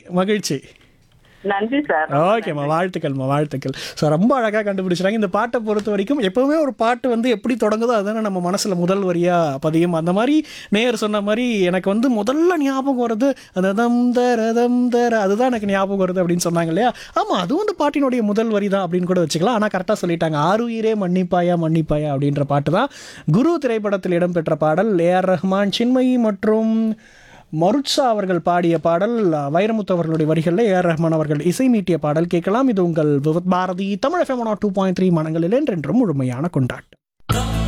மகிழ்ச்சி நன்றி சார் ஓகேம்மா வாழ்த்துக்கள்மா வாழ்த்துக்கள் ஸோ ரொம்ப அழகாக கண்டுபிடிச்சிட்டாங்க இந்த பாட்டை பொறுத்த வரைக்கும் எப்பவுமே ஒரு பாட்டு வந்து எப்படி தொடங்குதோ அதுதானே நம்ம மனசில் முதல் வரியாக பதியும் அந்த மாதிரி நேயர் சொன்ன மாதிரி எனக்கு வந்து முதல்ல ஞாபகம் வருது அந்த தம் தர தம் தர அதுதான் எனக்கு ஞாபகம் வருது அப்படின்னு சொன்னாங்க இல்லையா ஆமாம் அதுவும் அந்த பாட்டினுடைய முதல் வரி தான் அப்படின்னு கூட வச்சுக்கலாம் ஆனால் கரெக்டாக சொல்லிட்டாங்க ஆருயிரே மன்னிப்பாயா மன்னிப்பாயா அப்படின்ற பாட்டு தான் குரு திரைப்படத்தில் இடம்பெற்ற பாடல் ஏஆர் ரஹ்மான் சின்மயி மற்றும் மருட்சா அவர்கள் பாடிய பாடல் வைரமுத்து அவர்களுடைய வரிகளில் ஏஆர் ரஹ்மான் அவர்கள் இசை மீட்டிய பாடல் கேட்கலாம் இது உங்கள் Vividh Bharati Tamil FM two point three மனங்களில் என்றென்றும் முழுமையான கொண்டாட்டம்